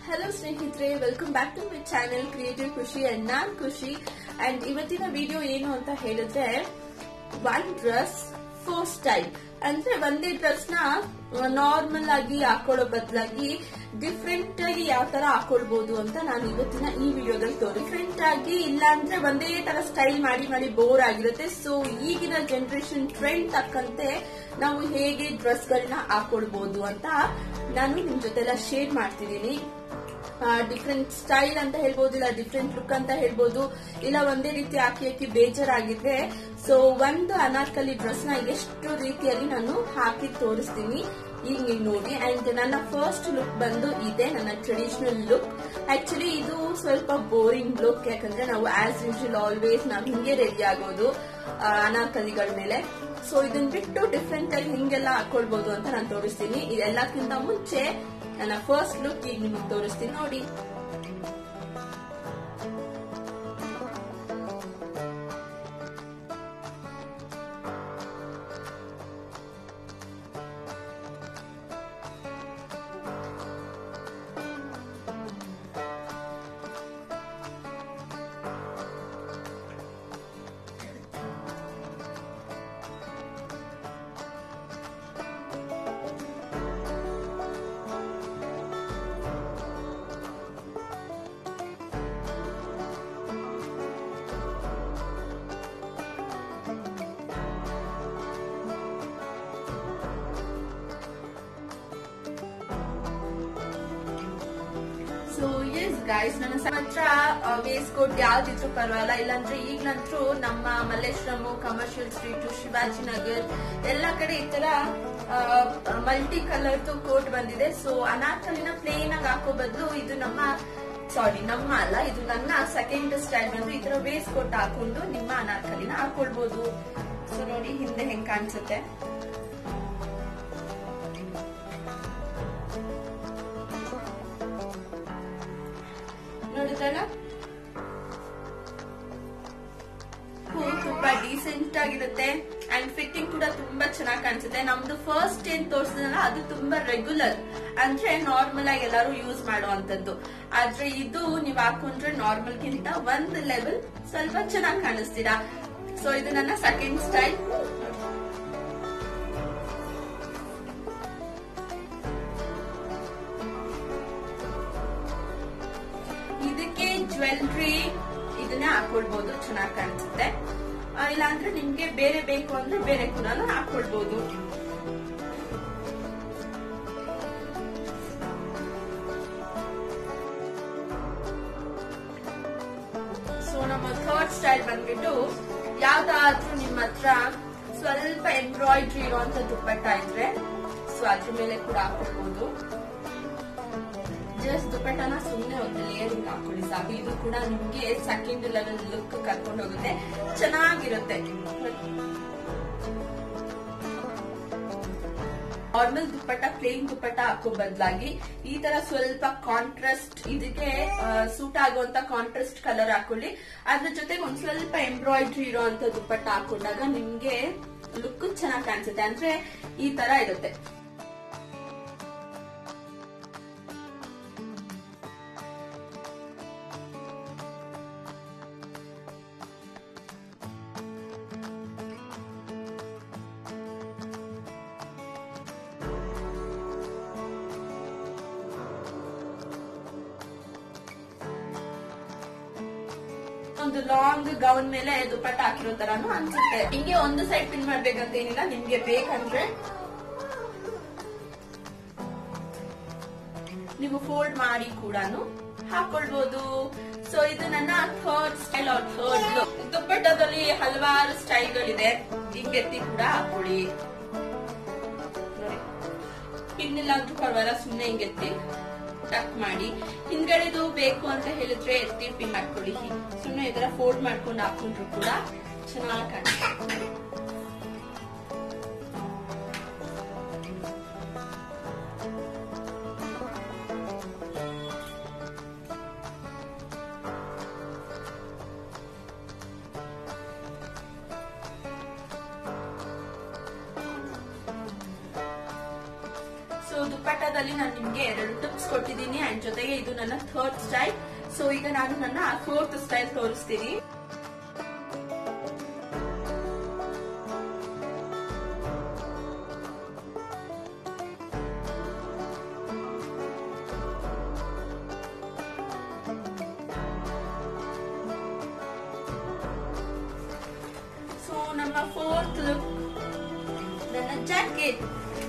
hello ಸ್ನೇಹಿತರೆ welcome back to my channel creative Khushi and ನಾನ್ Khushi and ಇವತ್ತಿನ ವಿಡಿಯೋ ಏನು ಅಂತ ಹೇಳಿದ್ರೆ ಒನ್ ಡ್ರೆಸ್ ಫೋರ್ ಸ್ಟೈಲ್ ಅಂದ್ರೆ ಒಂದೇ ಡ್ರೆಸ್ ನ ನಾರ್ಮಲ್ ಆಗಿ ಹಾಕೊಳ್ಳೋ ಬದಲಾಗಿ ಡಿಫ್ರೆಂಟ್ ಆಗಿ ಯಾವ ತರ ಹಾಕೊಳ್ಬಹುದು ಅಂತ ನಾನು ಇವತ್ತಿನ ಈ ವಿಡಿಯೋದಲ್ಲಿ ತೋರಿ ಡಿಫ್ರೆಂಟ್ ಆಗಿ ಇಲ್ಲ ಅಂದ್ರೆ ಒಂದೇ ತರ ಸ್ಟೈಲ್ ಮಾಡಿ ಮಾಡಿ ಬೋರ್ ಆಗಿರುತ್ತೆ ಸೊ ಈಗಿನ ಜನರೇಷನ್ ಟ್ರೆಂಡ್ ತಕ್ಕಂತೆ ನಾವು ಹೇಗೆ ಡ್ರೆಸ್ ಗಳನ್ನ ಹಾಕೊಳ್ಬಹುದು ಅಂತ ನಾನು ನಿಮ್ ಜೊತೆ ಎಲ್ಲ ಶೇರ್ ಮಾಡ್ತಿದ್ದೀನಿ ಡಿಫ್ರೆಂಟ್ ಸ್ಟೈಲ್ ಅಂತ ಹೇಳ್ಬೋದು ಇಲ್ಲ ಡಿಫ್ರೆಂಟ್ ಲುಕ್ ಅಂತ ಹೇಳ್ಬೋದು ಇಲ್ಲ ಒಂದೇ ರೀತಿ ಹಾಕಿ ಹಾಕಿ ಬೇಜಾರಾಗಿದ್ರೆ ಸೊ ಒಂದು ಅನಾರ್ಕಲಿ ಡ್ರೆಸ್ ನ ಎಷ್ಟು ರೀತಿಯಲ್ಲಿ ನಾನು ಹಾಕಿ ತೋರಿಸ್ತೀನಿ ಈಗ ನೀವು ನೋಡಿ ಅಂಡ್ ನನ್ನ ಫಸ್ಟ್ ಲುಕ್ ಬಂದು ಇದೆ ನನ್ನ ಟ್ರೆಡಿಷನಲ್ ಲುಕ್ ಆಕ್ಚುಲಿ ಇದು ಸ್ವಲ್ಪ ಬೋರಿಂಗ್ ಲುಕ್ ಯಾಕಂದ್ರೆ ನಾವು ಆಸ್ ಯೂಶುವಲ್ ಆಲ್ವೇಸ್ ನಾವು ಹಿಂಗೆ ರೆಡಿ ಆಗೋದು ಆ, ಅನಾರ್ಕಲಿಗಳ ಮೇಲೆ ಸೊ ಇದನ್ನ ಬಿಟ್ಟು ಡಿಫ್ರೆಂಟ್ ಆಗಿ ಹಿಂಗೆಲ್ಲ ಹಾಕೊಳ್ಬಹುದು ಅಂತ ನಾನು ತೋರಿಸ್ತೀನಿ ಇದೆಲ್ಲಕ್ಕಿಂತ ಮುಂಚೆ ನನ್ನ ಫಸ್ಟ್ ಲುಕ್ ಈಗ ನಿಮಗೆ ತೋರಿಸ್ತೀನಿ ನೋಡಿ ಸೊ ಎಸ್ ಗೈಸ್ ನನ್ನ ಹತ್ರ ವೇಸ್ ಕೋಟ್ ಯಾವ್ದಿದ್ರು ಪರವಾಗಿಲ್ಲ ಇಲ್ಲಾಂದ್ರೆ ಈಗಲಂತೂ ನಮ್ಮ ಮಲ್ಲೇಶ್ವರಂ ಕಮರ್ಷಿಯಲ್ ಸ್ಟ್ರೀಟ್ ಶಿವಾಜಿನಗರ್ ಎಲ್ಲ ಕಡೆ ಈ ತರ ಮಲ್ಟಿ ಕಲರ್ದು ಕೋಟ್ ಬಂದಿದೆ ಸೊ ಅನಾರ್ಕಲಿನ ಪ್ಲೇನ್ ಆಗಿ ಹಾಕೋ ಬದಲು ಇದು ನಮ್ಮ ಸಾರಿ ನಮ್ಮ ಅಲ್ಲ ಇದು ನನ್ನ ಸೆಕೆಂಡ್ ಸ್ಟೈಲ್ ಬಂದು ಈ ತರ ವೇಸ್ ಕೋಟ್ ಹಾಕೊಂಡು ನಿಮ್ಮ ಅನಾರ್ಕಲಿನ ಹಾಕೊಳ್ಬಹುದು ಸೊ ನೋಡಿ ಹಿಂದೆ ಹೆಂಗ್ ಕಾಣಿಸುತ್ತೆ ನೋಡಿದ್ರಲ್ಲ ಹೂ ತುಂಬಾ ಡೀಸೆಂಟ್ ಆಗಿರುತ್ತೆ ಅಂಡ್ ಫಿಟ್ಟಿಂಗ್ ಕೂಡ ತುಂಬಾ ಚೆನ್ನಾಗಿ ಕಾಣಿಸುತ್ತೆ ನಮ್ದು ಫಸ್ಟ್ ಏನ್ ತೋರಿಸಿದ್ರಲ್ಲ ಅದು ತುಂಬಾ ರೆಗ್ಯುಲರ್ ಅಂದ್ರೆ ನಾರ್ಮಲ್ ಆಗಿ ಎಲ್ಲರೂ ಯೂಸ್ ಮಾಡುವಂತದ್ದು ಆದ್ರೆ ಇದು ನೀವ್ ಹಾಕೊಂಡ್ರೆ ನಾರ್ಮಲ್ ಗಿಂತ ಒಂದ್ ಲೆವೆಲ್ ಸ್ವಲ್ಪ ಚೆನ್ನಾಗಿ ಕಾಣಿಸ್ತೀರಾ ಸೊ ಇದು ನನ್ನ ಸೆಕೆಂಡ್ ಸ್ಟೈಲ್ ಇದಕ್ಕೆ ಜ್ವೆಲ್ರಿ ಇದನ್ನ ಹಾಕೊಳ್ಬಹುದು ಚೆನ್ನಾಗಿ ಕಾಣಿಸುತ್ತೆ ಆ, ಇಲ್ಲಾಂದ್ರೆ ನಿಮ್ಗೆ ಬೇರೆ ಬೇಕು ಅಂದ್ರೆ ಬೇರೆ ಕೂಡ ಹಾಕೊಳ್ಬಹುದು ಸೊ ನಮ್ಮ ಥರ್ಡ್ ಸ್ಟೈಲ್ ಬಂದ್ಬಿಟ್ಟು ಯಾವ್ದಾದ್ರೂ ನಿಮ್ಮ ಹತ್ರ ಸ್ವಲ್ಪ ಎಂಬ್ರಾಯ್ಡ್ರಿ ಇರುವಂತ ದುಪ್ಪಟ್ಟ ಇದ್ರೆ ಸೊ ಅದ್ರ ಮೇಲೆ ಕೂಡ ಹಾಕೊಳ್ಬಹುದು ಜಸ್ಟ್ ದುಪ್ಪಟ್ಟನ ಸುಮ್ಮನೆ ಒಂದು ಲೇಯರಿಂಗ್ ಹಾಕೊಳ್ಳಿ ಸಾಕು ಇದು ಕೂಡ ನಿಮ್ಗೆ ಸೆಕೆಂಡ್ ಲೆವೆಲ್ ಲುಕ್ ಕರ್ಕೊಂಡು ಹೋಗುತ್ತೆ ಚೆನ್ನಾಗಿರುತ್ತೆ ನಾರ್ಮಲ್ ದುಪ್ಪಟ್ಟ ಪ್ಲೇನ್ ದುಪ್ಪಟ್ಟ ಹಾಕೋ ಬದಲಾಗಿ ಈ ತರ ಸ್ವಲ್ಪ ಕಾಂಟ್ರಾಸ್ಟ್ ಇದಕ್ಕೆ ಸೂಟ್ ಆಗುವಂತ ಕಾಂಟ್ರಾಸ್ಟ್ ಕಲರ್ ಹಾಕೊಳ್ಳಿ ಅದ್ರ ಜೊತೆಗೆ ಒಂದ್ ಸ್ವಲ್ಪ ಎಂಬ್ರಾಯ್ಡ್ರಿ ಇರುವಂತ ದುಪ್ಪಟ್ಟ ಹಾಕೊಂಡಾಗ ನಿಮ್ಗೆ ಲುಕ್ ಚೆನ್ನಾಗಿ ಕಾಣಿಸುತ್ತೆ ಅಂದ್ರೆ ಈ ತರ ಇರುತ್ತೆ ಒಂದು ಲಾಂಗ್ ಗೌನ್ ಮೇಲೆ ದುಪ್ಪಟ್ಟ ಹಾಕಿರೋ ತರಾನು ಅನ್ಸುತ್ತೆ ಹಿಂಗೆ ಒಂದು ಸೈಡ್ ಪಿನ್ ಮಾಡ್ಬೇಕಂತ ಏನಿಲ್ಲ ನಿಮ್ಗೆ ಬೇಕಂದ್ರೆ ನೀವು ಫೋಲ್ಡ್ ಮಾಡಿ ಕೂಡ ಹಾಕೊಳ್ಬಹುದು ಸೊ ಇದು ನನ್ನ ಥರ್ಡ್ ಸ್ಟೈಲ್ ಆರ್ ಥರ್ಡ್ ದುಪ್ಪಟ್ಟದಲ್ಲಿ ಹಲವಾರು ಸ್ಟೈಲ್ಗಳಿದೆ ಹಿಂಗೆತ್ತಿ ಕೂಡ ಹಾಕೊಳ್ಳಿ ನೋಡಿ ಪಿನ್ ಇಲ್ಲ ಅಂದ್ರೂ ಪರವಾಗಿಲ್ಲ ಸುಮ್ಮನೆ ಹಿಂಗೆತ್ತಿ ಟಕ್ ಮಾಡಿ ಹಿಂದ್ಗಡೆದು ಬೇಕು ಅಂತ ಹೇಳಿದ್ರೆ ಎತ್ತಿ ಪಿನ್ ಹಾಕೊಳ್ಳಿ ಸುಮ್ಮನೆ ಇದರ ಫೋಲ್ಡ್ ಮಾಡ್ಕೊಂಡು ಹಾಕೊಂಡ್ರು ಕೂಡ ಚೆನ್ನಾಗಿ ಕಾಣುತ್ತೆ ಸೊ ದುಪ್ಪಟ್ಟದಲ್ಲಿ ನಾನು ನಿಮ್ಗೆ ಎರಡು ಟಿಪ್ಸ್ ಕೊಟ್ಟಿದ್ದೀನಿ ಅಂಡ್ ಜೊತೆಗೆ ಇದು ನನ್ನ ಥರ್ಡ್ ಸ್ಟೈಲ್ ಸೊ ಈಗ ನಾನು ನನ್ನ ಫೋರ್ತ್ ಸ್ಟೈಲ್ ತೋರಿಸ್ತೀನಿ ಸೊ ನಮ್ಮ ಫೋರ್ತ್ ಲುಕ್ ನನ್ನ ಜಾಕೆಟ್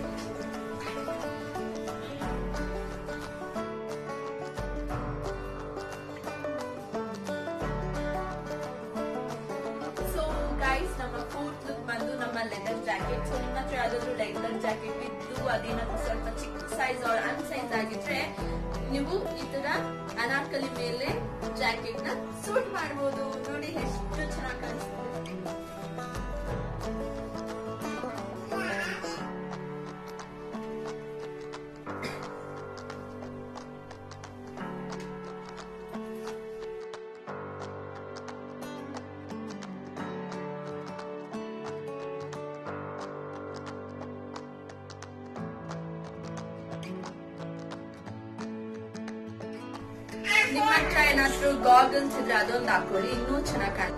ಸೊ ಗೈಸ್ ನಮ್ಮ ಫೋರ್ತ್ ಲುಕ್ ಬಂದು ನಮ್ಮ ಲೆದರ್ ಜಾಕೆಟ್ ಸೊ ನಿಮ್ಮ ಹತ್ರ ಯಾವ್ದಾದ್ರು ಲೆದರ್ ಜಾಕೆಟ್ ಇದ್ದು ಅದೇನಾದ್ರು ಸ್ವಲ್ಪ ಚಿಕ್ಕ ಸೈಜ್ ಆರ್ ಅನ್ ಸೈಜ್ ಆಗಿದ್ರೆ ನೀವು ಈ ತರ ಅನಾರ್ಕಲಿ ಮೇಲೆ ಜಾಕೆಟ್ ನ ಸೂಟ್ ಮಾಡಬಹುದು ನೋಡಿ ಎಷ್ಟು ಚೆನ್ನಾಗಿ ಕಾಣಿಸ್ತದೆ ನಿಮ್ಮ ಹತ್ರ ಏನಾದ್ರು ಗಾಗಲ್ಸ್ ಇದ್ರೆ ಅದೊಂದು ಹಾಕೊಳ್ಳಿ ಇನ್ನೂ ಚೆನ್ನಾಗಿ ಕಾಣ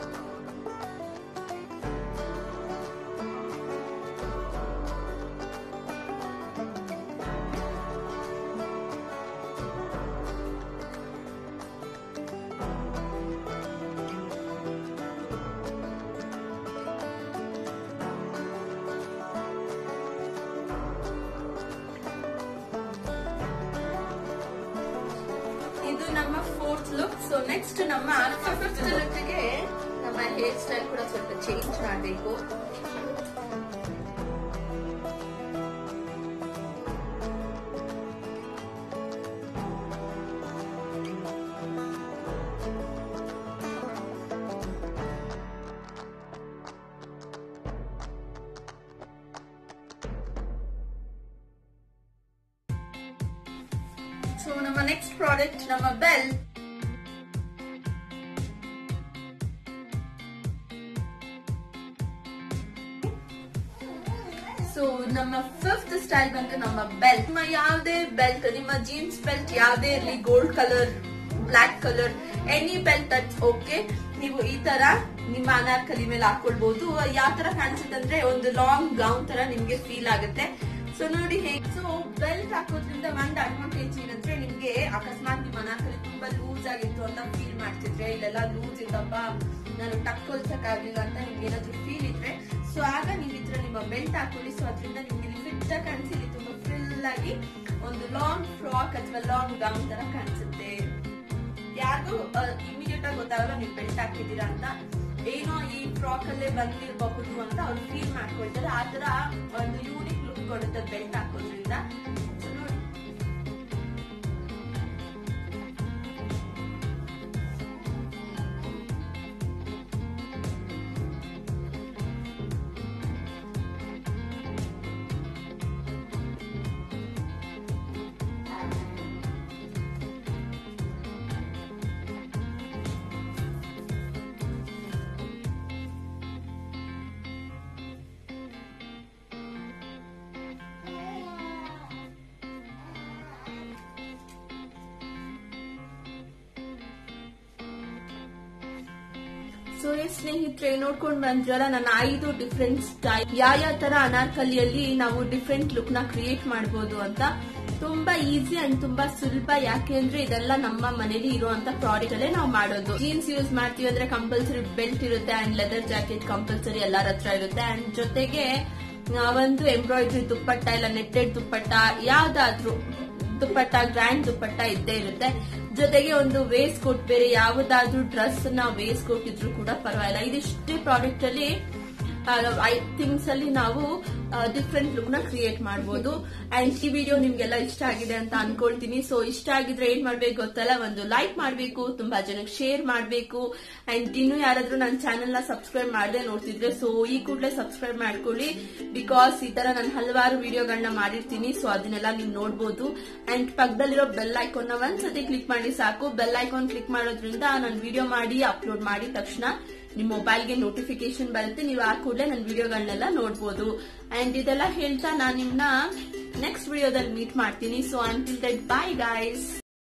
ಇದು ನಮ್ಮ ಫೋರ್ತ್ ಲುಕ್ ಸೊ ನೆಕ್ಸ್ಟ್ ನಮ್ಮ ಫಿಫ್ತ್ ಲುಕ್ಗೆ ನಮ್ಮ ಹೇರ್ ಸ್ಟೈಲ್ ಕೂಡ ಸ್ವಲ್ಪ ಚೇಂಜ್ ಮಾಡಬೇಕು ಸೊ ನಮ್ಮ ನೆಕ್ಸ್ಟ್ ಪ್ರಾಡಕ್ಟ್ ನಮ್ಮ ಬೆಲ್ ಸೊ ನಮ್ಮ ಫಿಫ್ತ್ ಸ್ಟೈಲ್ ಬಂದು ನಮ್ಮ ಬೆಲ್ಟ್ ನಿಮ್ಮ ಯಾವುದೇ ಬೆಲ್ಟ್ ನಿಮ್ಮ ಜೀನ್ಸ್ ಬೆಲ್ಟ್ ಯಾವುದೇ ಇರಲಿ gold colour black colour any belt that's okay ನೀವು ಈ ತರ ನಿಮ್ಮ ಅನಾರ್ಕಲಿ ಮೇಲೆ ಹಾಕೊಳ್ಬಹುದು ಯಾವ ತರ ಕಾಣಿಸುತ್ತೆ ಅಂದ್ರೆ ಒಂದು ಲಾಂಗ್ ಗೌನ್ ತರ ನಿಮ್ಗೆ ಫೀಲ್ ಆಗುತ್ತೆ ಸೊ ನೋಡಿ ಹೇಗೆ ಸೊ ಬೆಲ್ಟ್ ಹಾಕೋದ್ರಿಂದ ಒಂದು ಅಡ್ವಾಂಟೇಜ್ ಏನಂದ್ರೆ ನಿಮ್ಗೆ ಅಕಸ್ಮಾತ್ ನಿಮ್ಮ ಅನಾರ್ಕಲಿ ತುಂಬಾ ಲೂಸ್ ಆಗಿತ್ತು ಅಂತ ಫೀಲ್ ಮಾಡ್ತಿದ್ರೆ ಇಲ್ಲೆಲ್ಲ ಲೂಸ್ ಇತ್ತಪ್ಪ ನಾನು ಟಕ್ ಹೊಲ್ಸಕ್ಕಾಗ್ಲಿಲ್ಲ ಅಂತ ನಿಮ್ಗೆ ಏನಾದ್ರು ಫೀಲ್ ಇದ್ರೆ ಸೊ ಆಗ ನೀವು ಇದ್ರ ನಿಮ್ಮ ಬೆಲ್ಟ್ ಹಾಕೊಳ್ಳಿ ಸೊ ಅದರಿಂದ ನಿಮ್ಗೆ ಫಿಟ್ ಆಗಿ ಕಾಣಿಸಿಲಿ ತುಂಬಾ ಫ್ರಿಲ್ ಆಗಿ ಒಂದು ಲಾಂಗ್ ಫ್ರಾಕ್ ಅಥವಾ ಲಾಂಗ್ ಗೌನ್ ತರ ಕಾಣಿಸುತ್ತೆ ಯಾರಿಗೂ ಇಮಿಡಿಯೇಟ್ ಆಗಿ ಗೊತ್ತಾಗಲ್ಲ ನೀವು ಬೆಲ್ಟ್ ಹಾಕಿದ್ದೀರಾ ಅಂತ ಏನೋ ಈ ಫ್ರಾಕ್ ಅಲ್ಲೇ ಬಂದಿರಬಹುದು ಅಂತ ಅವ್ರು ಫೀಲ್ ಮಾಡ್ಕೊಳ್ತಾರೆ ಆ ತರ ಒಂದು ಯೂನಿಕ್ ಲುಕ್ ಕೊಡುತ್ತೆ ಬೆಲ್ಟ್ ಹಾಕೋದ್ರಿಂದ So ನೋಡಿ ಸೊ ಈ ಸ್ನೇಹಿತರೆ ನೋಡ್ಕೊಂಡ್ ಬಂದ್ರಲ್ಲ ನನ್ನ ಐದು ಡಿಫ್ರೆಂಟ್ ಸ್ಟೈಲ್ ಯಾವ ಯಾವ ತರ ಅನಾರ್ಕಲಿಯಲ್ಲಿ ನಾವು ಡಿಫ್ರೆಂಟ್ ಲುಕ್ ನ ಕ್ರಿಯೇಟ್ ಮಾಡಬಹುದು ಅಂತ ತುಂಬಾ ಈಸಿ ಅಂಡ್ ತುಂಬಾ ಸುಲಭ ಯಾಕೆ ಅಂದ್ರೆ ಇದೆಲ್ಲ ನಮ್ಮ ಮನೇಲಿ ಇರುವಂತ ಪ್ರಾಡಕ್ಟ್ ಅಲ್ಲೇ ನಾವು ಮಾಡೋದು ಜೀನ್ಸ್ ಯೂಸ್ ಮಾಡ್ತೀವಿ ಅಂದ್ರೆ ಕಂಪಲ್ಸರಿ ಬೆಲ್ಟ್ ಇರುತ್ತೆ ಅಂಡ್ ಲೆದರ್ ಜಾಕೆಟ್ ಕಂಪಲ್ಸರಿ ಎಲ್ಲರ ಹತ್ರ ಇರುತ್ತೆ ಅಂಡ್ ಜೊತೆಗೆ ಆ, ಒಂದು ಎಂಬ್ರಾಯ್ಡ್ರಿ ದುಪ್ಪಟ್ಟ ಇಲ್ಲ ನೆಟ್ಟೆಡ್ ದುಪ್ಪಟ್ಟ ಯಾವ್ದಾದ್ರು ದುಪ್ಪಟ್ಟ ಗ್ರ್ಯಾಂಡ್ ದುಪ್ಪಟ್ಟ ಇದ್ದೇ ಇರುತ್ತೆ ಜೊತೆಗೆ ಒಂದು ವೇಸ್ಟ್ ಕೋಟ್ ಬೇರೆ ಯಾವುದಾದ್ರೂ ಡ್ರೆಸ್ ನ ವೇಸ್ಟ್ ಕೋಟ್ ಇದ್ರೂ ಕೂಡ ಪರವಾಗಿಲ್ಲ ಇದಿಷ್ಟೇ ಪ್ರಾಡಕ್ಟ್ ಅಲ್ಲಿ ಐ ಥಿಂಗ್ಸ್ ಅಲ್ಲಿ ನಾವು ಡಿಫ್ರೆಂಟ್ ಲುಕ್ ನ ಕ್ರಿಯೇಟ್ ಮಾಡಬಹುದು ಅಂಡ್ ಈ ವಿಡಿಯೋ ನಿಮ್ಗೆಲ್ಲ ಇಷ್ಟ ಆಗಿದೆ ಅಂತ ಅನ್ಕೊಳ್ತೀನಿ ಸೊ ಇಷ್ಟ ಆಗಿದ್ರೆ ಏನ್ ಮಾಡ್ಬೇಕು ಗೊತ್ತಲ್ಲ ಒಂದು ಲೈಕ್ ಮಾಡ್ಬೇಕು ತುಂಬಾ ಜನಕ್ಕೆ ಶೇರ್ ಮಾಡ್ಬೇಕು ಅಂಡ್ ಇನ್ನು ಯಾರಾದ್ರೂ ನನ್ನ ಚಾನೆಲ್ ನ ಸಬ್ಸ್ಕ್ರೈಬ್ ಮಾಡದೆ ನೋಡ್ತಿದ್ರೆ ಸೊ ಈ ಕೂಡಲೇ ಸಬ್ಸ್ಕ್ರೈಬ್ ಮಾಡ್ಕೊಳ್ಳಿ ಬಿಕಾಸ್ ಈ ತರ ನಾನು ಹಲವಾರು ವಿಡಿಯೋಗಳನ್ನ ಮಾಡಿರ್ತೀನಿ ಸೊ ಅದನ್ನೆಲ್ಲ ನೀವು ನೋಡ್ಬೋದು ಅಂಡ್ ಪಕ್ಕದಲ್ಲಿರೋ ಬೆಲ್ ಐಕಾನ್ ನ ಒಂದ್ಸತಿ ಕ್ಲಿಕ್ ಮಾಡಿ ಸಾಕು ಬೆಲ್ ಐಕಾನ್ ಕ್ಲಿಕ್ ಮಾಡೋದ್ರಿಂದ ನಾನು ವಿಡಿಯೋ ಮಾಡಿ ಅಪ್ಲೋಡ್ ಮಾಡಿದ ತಕ್ಷಣ ನಿಮ್ ಮೊಬೈಲ್ಗೆ ನೋಟಿಫಿಕೇಶನ್ ಬರುತ್ತೆ ನೀವು ಆ ಕೂಡಲೇ ನನ್ನ ವಿಡಿಯೋಗಳನ್ನೆಲ್ಲ ನೋಡ್ಬೋದು ಅಂಡ್ ಇದೆಲ್ಲ ಹೇಳ್ತಾ ನಾನು ನಿಮ್ನ ನೆಕ್ಸ್ಟ್ ವಿಡಿಯೋದಲ್ಲಿ ಮೀಟ್ ಮಾಡ್ತೀನಿ so until that bye guys